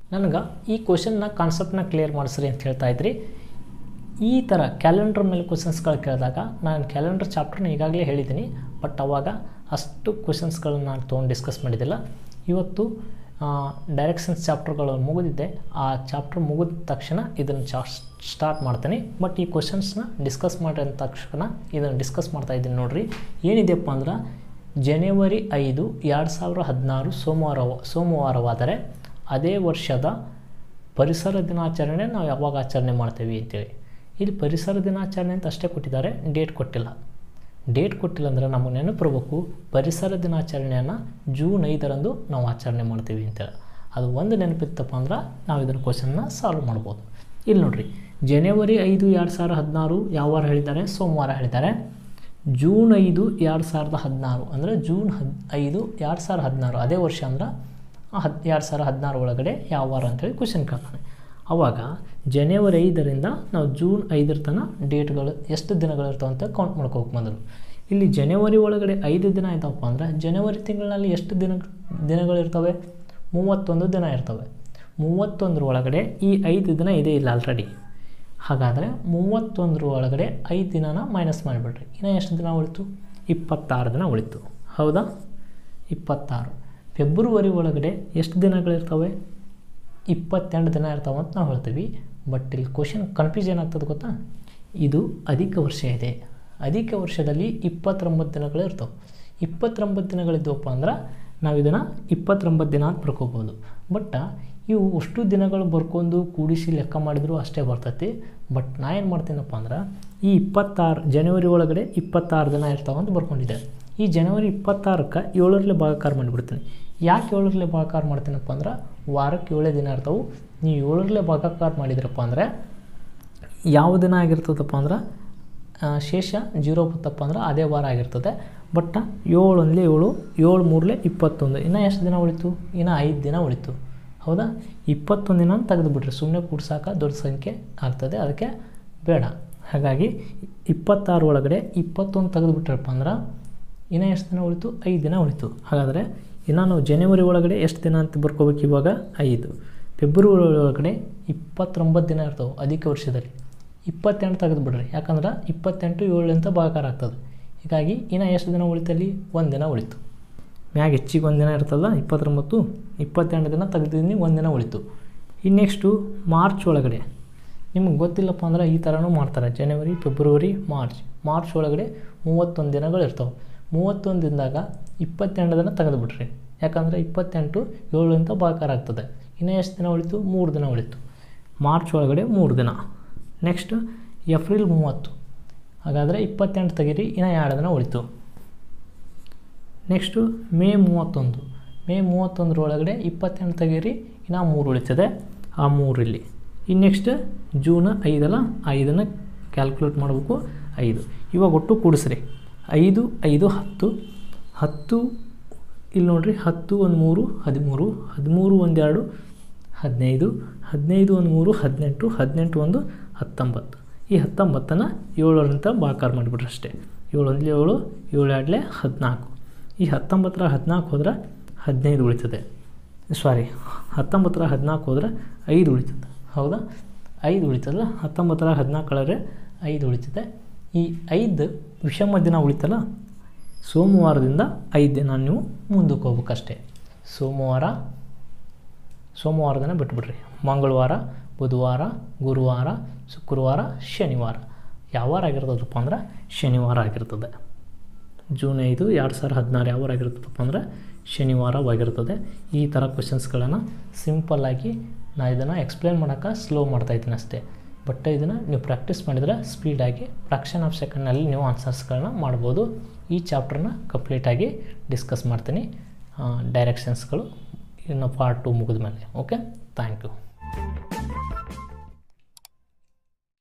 ನನಗೆ ಈ ಕ್ವಶನ್ನ ಕಾನ್ಸೆಪ್ಟನ್ನ ಕ್ಲಿಯರ್ ಮಾಡಿಸ್ರಿ ಅಂತ ಹೇಳ್ತಾ ಇದ್ರಿ ಈ ಥರ ಕ್ಯಾಲೆಂಡರ್ ಮೇಲೆ ಕ್ವಶನ್ಸ್ಗಳು ಕೇಳಿದಾಗ ನಾನು ಕ್ಯಾಲೆಂಡರ್ ಚಾಪ್ಟರ್ನ ಈಗಾಗಲೇ ಹೇಳಿದ್ದೀನಿ ಬಟ್ ಅವಾಗ ಅಷ್ಟು ಕ್ವಶನ್ಸ್ಗಳನ್ನ ನಾನು ತೊಗೊಂಡು ಡಿಸ್ಕಸ್ ಮಾಡಿದ್ದಿಲ್ಲ ಇವತ್ತು ಡೈರೆಕ್ಷನ್ಸ್ ಚಾಪ್ಟರ್ಗಳು ಮುಗಿದಿದ್ದೆ ಆ ಚಾಪ್ಟರ್ ಮುಗಿದ ತಕ್ಷಣ ಇದನ್ನು ಚಾ ಸ್ಟಾರ್ಟ್ ಮಾಡ್ತೀನಿ ಬಟ್ ಈ ಕ್ವಶನ್ಸ್ನ ಡಿಸ್ಕಸ್ ಮಾಡಿದ ತಕ್ಷಣ ಇದನ್ನು ಡಿಸ್ಕಸ್ ಮಾಡ್ತಾ ಇದ್ದೀನಿ ನೋಡಿರಿ ಏನಿದೆಯಪ್ಪ ಅಂದ್ರೆ ಜನವರಿ ಐದು ಎರಡು ಸಾವಿರ ಹದಿನಾರು ಸೋಮವಾರ ಸೋಮವಾರವಾದರೆ ಅದೇ ವರ್ಷದ ಪರಿಸರ ದಿನಾಚರಣೆ ನಾವು ಯಾವಾಗ ಆಚರಣೆ ಮಾಡ್ತೇವೆ ಅಂತೇಳಿ ಇಲ್ಲಿ ಪರಿಸರ ದಿನಾಚರಣೆ ಅಂತ ಅಷ್ಟೇ ಕೊಟ್ಟಿದ್ದಾರೆ ಡೇಟ್ ಕೊಟ್ಟಿಲ್ಲ ಡೇಟ್ ಕೊಟ್ಟಿಲ್ಲ ಅಂದರೆ ನಮಗೆ ನೆನಪಿರ್ಬೇಕು ಪರಿಸರ ದಿನಾಚರಣೆಯನ್ನು ಜೂನ್ ಐದರಂದು ನಾವು ಆಚರಣೆ ಮಾಡ್ತೀವಿ ಅಂತೇಳಿ ಅದು ಒಂದು ನೆನಪಿತ್ತಪ್ಪ ಅಂದ್ರೆ ನಾವು ಇದನ್ನು ಕ್ವಶನ್ನ ಸಾಲ್ವ್ ಮಾಡ್ಬೋದು ಇಲ್ಲಿ ನೋಡಿರಿ ಜನವರಿ ಐದು ಎರಡು ಸಾವಿರದ ಹದಿನಾರು ಯಾವ ವಾರ ಹೇಳಿದ್ದಾರೆ ಸೋಮವಾರ ಹೇಳಿದ್ದಾರೆ ಜೂನ್ ಐದು ಎರಡು ಸಾವಿರದ ಹದಿನಾರು ಅಂದರೆ ಜೂನ್ ಹದ್ ಐದು ಎರಡು ಸಾವಿರದ ಹದಿನಾರು ಅದೇ ವರ್ಷ ಅಂದ್ರೆ ಹದ್ ಎರಡು ಸಾವಿರದ ಹದಿನಾರು ಒಳಗಡೆ ಯಾವ ವಾರ ಅಂತೇಳಿ ಕ್ವಶನ್ ಕೇಳ್ತಾನೆ ಆವಾಗ ಜನವರಿ ಐದರಿಂದ ನಾವು ಜೂನ್ ಐದರ ತನಕ ಡೇಟ್ಗಳು ಎಷ್ಟು ದಿನಗಳಿರ್ತಾವೆ ಅಂತ ಕೌಂಟ್ ಮಾಡ್ಕೋಬೇಕು ಮೊದಲು ಇಲ್ಲಿ ಜನವರಿ ಒಳಗಡೆ ಐದು ದಿನ ಆಯ್ತಪ್ಪ ಅಂದರೆ ಜನವರಿ ತಿಂಗಳಿನಲ್ಲಿ ಎಷ್ಟು ದಿನ ದಿನಗಳಿರ್ತವೆ ಮೂವತ್ತೊಂದು ದಿನ ಇರ್ತವೆ ಮೂವತ್ತೊಂದರ ಒಳಗಡೆ ಈ ಐದು ದಿನ ಇದೆ ಇಲ್ಲ ಆಲ್ರೆಡಿ ಹಾಗಾದರೆ ಮೂವತ್ತೊಂದರ ಒಳಗಡೆ ಐದು ದಿನನ ಮೈನಸ್ ಮಾಡಿಬಿಡ್ರಿ ಇನ್ನು ಎಷ್ಟು ದಿನ ಉಳಿತು ಇಪ್ಪತ್ತಾರು ದಿನ ಉಳಿತು ಹೌದಾ ಇಪ್ಪತ್ತಾರು ಫೆಬ್ರವರಿ ಒಳಗಡೆ ಎಷ್ಟು ದಿನಗಳಿರ್ತವೆ ಇಪ್ಪತ್ತೆಂಟು ದಿನ ಇರ್ತಾವೆ ಅಂತ ನಾವು ಹೇಳ್ತೀವಿ ಬಟ್ ಇಲ್ಲಿ ಕ್ವಶನ್ ಕನ್ಫ್ಯೂಷನ್ ಆಗ್ತದೆ ಗೊತ್ತಾ ಇದು ಅಧಿಕ ವರ್ಷ ಇದೆ ಅಧಿಕ ವರ್ಷದಲ್ಲಿ ಇಪ್ಪತ್ತೊಂಬತ್ತು ದಿನಗಳು ಇರ್ತವೆ ಇಪ್ಪತ್ತೊಂಬತ್ತು ದಿನಗಳಿದ್ದವಪ್ಪ ಅಂದ್ರೆ ನಾವು ಇದನ್ನು ಇಪ್ಪತ್ತೊಂಬತ್ತು ದಿನ ಅಂತ ಬರ್ಕೋಬೋದು ಬಟ್ ಇವು ಅಷ್ಟು ದಿನಗಳು ಬರ್ಕೊಂಡು ಕೂಡಿಸಿ ಲೆಕ್ಕ ಮಾಡಿದರೂ ಅಷ್ಟೇ ಬರ್ತೈತಿ ಬಟ್ ನಾ ಏನು ಮಾಡ್ತೀನಪ್ಪ ಅಂದ್ರೆ ಈ ಇಪ್ಪತ್ತಾರು ಜನವರಿ ಒಳಗಡೆ ಇಪ್ಪತ್ತಾರು ದಿನ ಇರ್ತಾವೆ ಅಂತ ಬರ್ಕೊಂಡಿದ್ದೆ ಈ ಜನವರಿ ಇಪ್ಪತ್ತಾರಕ್ಕೆ ಏಳರಲ್ಲೇ ಭಾಗಾಕಾರ ಮಾಡಿಬಿಡ್ತೀನಿ ಯಾಕೆ ಏಳರಲ್ಲೇ ಭಾಗಾಕಾರ ಮಾಡ್ತೀನಪ್ಪ ಅಂದ್ರೆ ವಾರಕ್ಕೆ ಏಳೇ ದಿನ ಇರ್ತಾವೆ ನೀವು ಏಳರಲ್ಲೇ ಭಾಗಾಕಾರ ಮಾಡಿದ್ರಪ್ಪ ಅಂದರೆ ಯಾವ ದಿನ ಆಗಿರ್ತದಪ್ಪ ಅಂದ್ರೆ ಶೇಷ ಜೀರೋ ಬತ್ತಪ್ಪ ಅಂದ್ರೆ ಅದೇ ವಾರ ಆಗಿರ್ತದೆ ಬಟ್ ಏಳು ಒಂದಲೇ ಏಳು ಏಳು ಮೂರಲೇ ಇಪ್ಪತ್ತೊಂದು ಇನ್ನು ಎಷ್ಟು ದಿನ ಉಳಿತು ಇನ್ನು ಐದು ದಿನ ಉಳಿತು ಹೌದಾ ಇಪ್ಪತ್ತೊಂದು ದಿನ ತೆಗೆದುಬಿಟ್ರಿ ಸುಮ್ಮನೆ ಕೂಡ್ಸಾಕ ದೊಡ್ಡ ಸಂಖ್ಯೆ ಆಗ್ತದೆ ಅದಕ್ಕೆ ಬೇಡ ಹಾಗಾಗಿ ಇಪ್ಪತ್ತಾರು ಒಳಗಡೆ ಇಪ್ಪತ್ತೊಂದು ತೆಗೆದುಬಿಟ್ರಪ್ಪ ಅಂದ್ರೆ ಇನ್ನು ಎಷ್ಟು ದಿನ ಉಳಿತು ಐದು ದಿನ ಉಳಿತು ಹಾಗಾದರೆ ಇನ್ನು ನಾವು ಜನವರಿ ಒಳಗಡೆ ಎಷ್ಟು ದಿನ ಅಂತ ಬರ್ಕೋಬೇಕು ಇವಾಗ ಐದು ಫೆಬ್ರವರಿ ಒಳಗಡೆ ಇಪ್ಪತ್ತೊಂಬತ್ತು ದಿನ ಇರ್ತವೆ ಅಧಿಕ ವರ್ಷದಲ್ಲಿ ಇಪ್ಪತ್ತೆಂಟು ತೆಗೆದು ಬಿಡ್ರಿ ಯಾಕಂದ್ರೆ ಇಪ್ಪತ್ತೆಂಟು ಏಳಂತ ಭಾಗಾಕಾರ ಆಗ್ತದೆ ಹೀಗಾಗಿ ಇನ್ನು ಎಷ್ಟು ದಿನ ಉಳಿತಲ್ಲಿ ಒಂದು ದಿನ ಉಳಿತು ಮ್ಯಾಗ ಹೆಚ್ಚಿಗೆ ಒಂದು ದಿನ ಇರ್ತಲ್ಲ ಇಪ್ಪತ್ತೊಂಬತ್ತು ಇಪ್ಪತ್ತೆಂಟು ದಿನ ತೆಗೆದಿದ್ದೀನಿ ಒಂದು ದಿನ ಉಳಿತು ಇನ್ನು ನೆಕ್ಸ್ಟು ಮಾರ್ಚ್ ಒಳಗಡೆ ನಿಮ್ಗೆ ಗೊತ್ತಿಲ್ಲಪ್ಪ ಅಂದ್ರೆ ಈ ಥರನೂ ಮಾಡ್ತಾರೆ ಜನವರಿ ಫೆಬ್ರವರಿ ಮಾರ್ಚ್ ಮಾರ್ಚ್ ಒಳಗಡೆ ಮೂವತ್ತೊಂದು ದಿನಗಳು ಇರ್ತವೆ ಮೂವತ್ತೊಂದು ದಿನದಾಗ ಇಪ್ಪತ್ತೆಂಟು ದಿನ ತೆಗೆದುಬಿಟ್ರಿ ಯಾಕಂದರೆ ಇಪ್ಪತ್ತೆಂಟು ಏಳು ಅಂತ ಭಾಗಾಕಾರ ಆಗ್ತದೆ ಇನ್ನು ಎಷ್ಟು ದಿನ ಉಳಿತು ಮೂರು ದಿನ ಉಳಿತು ಮಾರ್ಚ್ ಒಳಗಡೆ ಮೂರು ದಿನ ನೆಕ್ಸ್ಟ್ ಏಪ್ರಿಲ್ ಮೂವತ್ತು ಹಾಗಾದರೆ ಇಪ್ಪತ್ತೆಂಟು ತೆಗೀರಿ ಇನ್ನು ಎರಡು ದಿನ ಉಳಿತು ನೆಕ್ಸ್ಟು ಮೇ ಮೂವತ್ತೊಂದು ಮೇ ಮೂವತ್ತೊಂದರ ಒಳಗಡೆ ಇಪ್ಪತ್ತೆಂಟು ತೆಗೀರಿ ಇನ್ನು ಮೂರು ಉಳಿತದೆ ಆ ಮೂರು ಇಲ್ಲಿ ಇನ್ನು ನೆಕ್ಸ್ಟ್ ಜೂನ್ ಐದಲ್ಲ ಐದನ್ನು ಕ್ಯಾಲ್ಕುಲೇಟ್ ಮಾಡಬೇಕು ಐದು ಇವಾಗ ಒಟ್ಟು ಕೂಡಿಸ್ರಿ ಐದು ಐದು ಹತ್ತು ಹತ್ತು ಇಲ್ಲಿ ನೋಡಿರಿ ಹತ್ತು ಒಂದು ಮೂರು ಹದಿಮೂರು ಹದಿಮೂರು ಒಂದೆರಡು ಹದಿನೈದು ಹದಿನೈದು ಒಂದು ಮೂರು ಹದಿನೆಂಟು ಹದಿನೆಂಟು ಒಂದು ಹತ್ತೊಂಬತ್ತು ಈ ಹತ್ತೊಂಬತ್ತನ್ನು ಏಳರಿಂದ ಭಾಕಾರ ಮಾಡಿಬಿಟ್ರೆ ಅಷ್ಟೇ ಏಳು ಒಂದಲೇ ಏಳು ಏಳು ಎರಡಲೇ ಹದಿನಾಲ್ಕು ಈ ಹತ್ತೊಂಬತ್ತರ ಹದಿನಾಲ್ಕು ಹೋದ್ರೆ ಹದಿನೈದು ಉಳಿತದೆ ಸಾರಿ ಹತ್ತೊಂಬತ್ತರ ಹದಿನಾಲ್ಕು ಹೋದ್ರೆ ಐದು ಉಳಿತದೆ ಹೌದಾ ಐದು ಉಳಿತದಲ್ಲ ಹತ್ತೊಂಬತ್ತರ ಹದಿನಾಲ್ಕು ಕಳೆದ್ರೆ ಐದು ಉಳಿತದೆ ಈ ಐದು ವಿಷಮ ದಿನ ಉಳಿತಲ್ಲ ಸೋಮವಾರದಿಂದ ಐದು ದಿನ ನೀವು ಮುಂದಕ್ಕೆ ಹೋಗ್ಬೇಕಷ್ಟೇ ಸೋಮವಾರ ಸೋಮವಾರ ದಿನ ಬಿಟ್ಬಿಡ್ರಿ ಮಂಗಳವಾರ ಬುಧವಾರ ಗುರುವಾರ ಶುಕ್ರವಾರ ಶನಿವಾರ ಯಾವ ವಾರ ಆಗಿರ್ತದಪ್ಪ ಅಂದ್ರೆ ಶನಿವಾರ ಆಗಿರ್ತದೆ ಜೂನ್ ಐದು ಎರಡು ಸಾವಿರ ಹದಿನಾರು ಯಾವ ವಾರ ಆಗಿರ್ತದಪ್ಪ ಅಂದ್ರೆ ಶನಿವಾರವಾಗಿರ್ತದೆ ಈ ಥರ ಕ್ವಶನ್ಸ್ಗಳನ್ನು ಸಿಂಪಲ್ಲಾಗಿ ನಾ ಇದನ್ನು ಎಕ್ಸ್ಪ್ಲೇನ್ ಮಾಡೋಕ್ಕೆ ಸ್ಲೋ ಮಾಡ್ತಾಯಿದ್ದೀನಿ ಅಷ್ಟೇ ಬಟ್ ಇದನ್ನು ನೀವು ಪ್ರಾಕ್ಟೀಸ್ ಮಾಡಿದರೆ ಸ್ಪೀಡಾಗಿ ಫ್ರಾಕ್ಷನ್ ಆಫ್ ಸೆಕೆಂಡ್ನಲ್ಲಿ ನೀವು ಆನ್ಸರ್ಸ್ಗಳನ್ನ ಮಾಡ್ಬೋದು ಈ ಚಾಪ್ಟರ್ನ ಕಂಪ್ಲೀಟಾಗಿ ಡಿಸ್ಕಸ್ ಮಾಡ್ತೀನಿ ಡೈರೆಕ್ಷನ್ಸ್ಗಳು ಇನ್ನು ಪಾರ್ಟ್ ಟು ಮುಗಿದ ಮೇಲೆ ಓಕೆ ಥ್ಯಾಂಕ್ ಯು